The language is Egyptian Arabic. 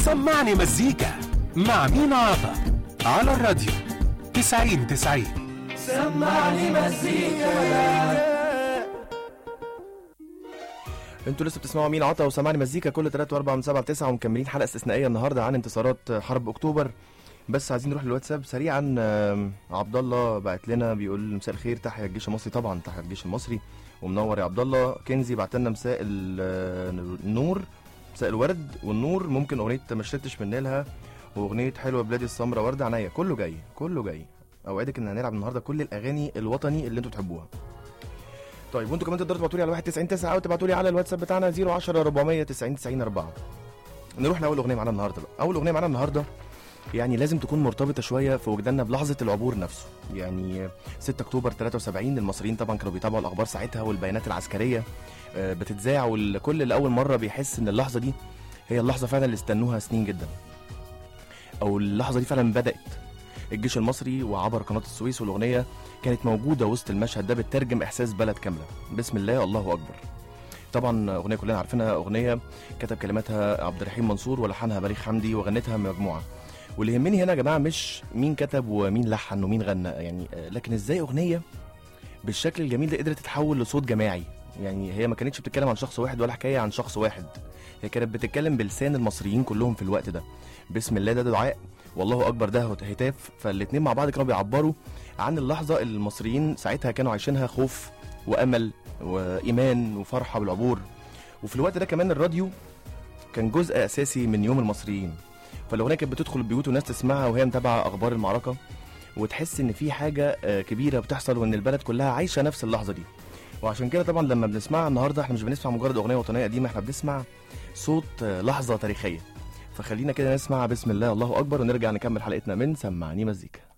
سمعني مزيكا مع مين عطا على الراديو 90 90 سمعني مزيكا انتوا لسه بتسمعوا مين عطا وسمعني مزيكا كل 3 و4 من 7 ل 9 ومكملين حلقه استثنائيه النهارده عن انتصارات حرب اكتوبر بس عايزين نروح للواتساب سريعا آم، عبد الله بعت لنا بيقول مساء الخير تحيا الجيش المصري طبعا تحيا الجيش المصري ومنور يا عبد الله كنزي بعت لنا مساء ال- آه، النور مساء الورد والنور ممكن اغنيه ما شربتش من نيلها واغنيه حلوه بلادي السمراء ورد عينيا كله جاي كله جاي اوعدك ان هنلعب النهارده كل الاغاني الوطني اللي انتوا تحبوها طيب وانتوا كمان تقدروا تبعتوا لي على 199 او تبعتوا لي على الواتساب بتاعنا 010 490 90 4 نروح لاول اغنيه معانا النهارده بقى اول اغنيه معانا النهارده يعني لازم تكون مرتبطه شويه في وجداننا بلحظه العبور نفسه يعني 6 اكتوبر 73 المصريين طبعا كانوا بيتابعوا الاخبار ساعتها والبيانات العسكريه آه، بتتذاع والكل لاول مره بيحس ان اللحظه دي هي اللحظه فعلا اللي استنوها سنين جدا او اللحظه دي فعلا بدات الجيش المصري وعبر قناه السويس والاغنيه كانت موجوده وسط المشهد ده بتترجم احساس بلد كامله بسم الله الله اكبر طبعا اغنيه كلنا عارفينها اغنيه كتب كلماتها عبد الرحيم منصور ولحنها بليغ حمدي وغنتها مجموعه واللي يهمني هنا يا جماعه مش مين كتب ومين لحن ومين غنى يعني آه، لكن ازاي اغنيه بالشكل الجميل ده قدرت تتحول لصوت جماعي يعني هي ما كانتش بتتكلم عن شخص واحد ولا حكايه عن شخص واحد هي كانت بتتكلم بلسان المصريين كلهم في الوقت ده بسم الله ده دعاء والله اكبر ده هتاف فالاتنين مع بعض كانوا بيعبروا عن اللحظه اللي المصريين ساعتها كانوا عايشينها خوف وامل وايمان وفرحه بالعبور وفي الوقت ده كمان الراديو كان جزء اساسي من يوم المصريين فالاغنيه كانت بتدخل البيوت والناس تسمعها وهي متابعه اخبار المعركه وتحس ان في حاجه آه، كبيره بتحصل وان البلد كلها عايشه نفس اللحظه دي وعشان كده طبعا لما بنسمعها النهارده احنا مش بنسمع مجرد اغنيه وطنيه قديمه احنا بنسمع صوت آه، لحظه تاريخيه فخلينا كده نسمع بسم الله الله اكبر ونرجع نكمل حلقتنا من سمعني مزيكا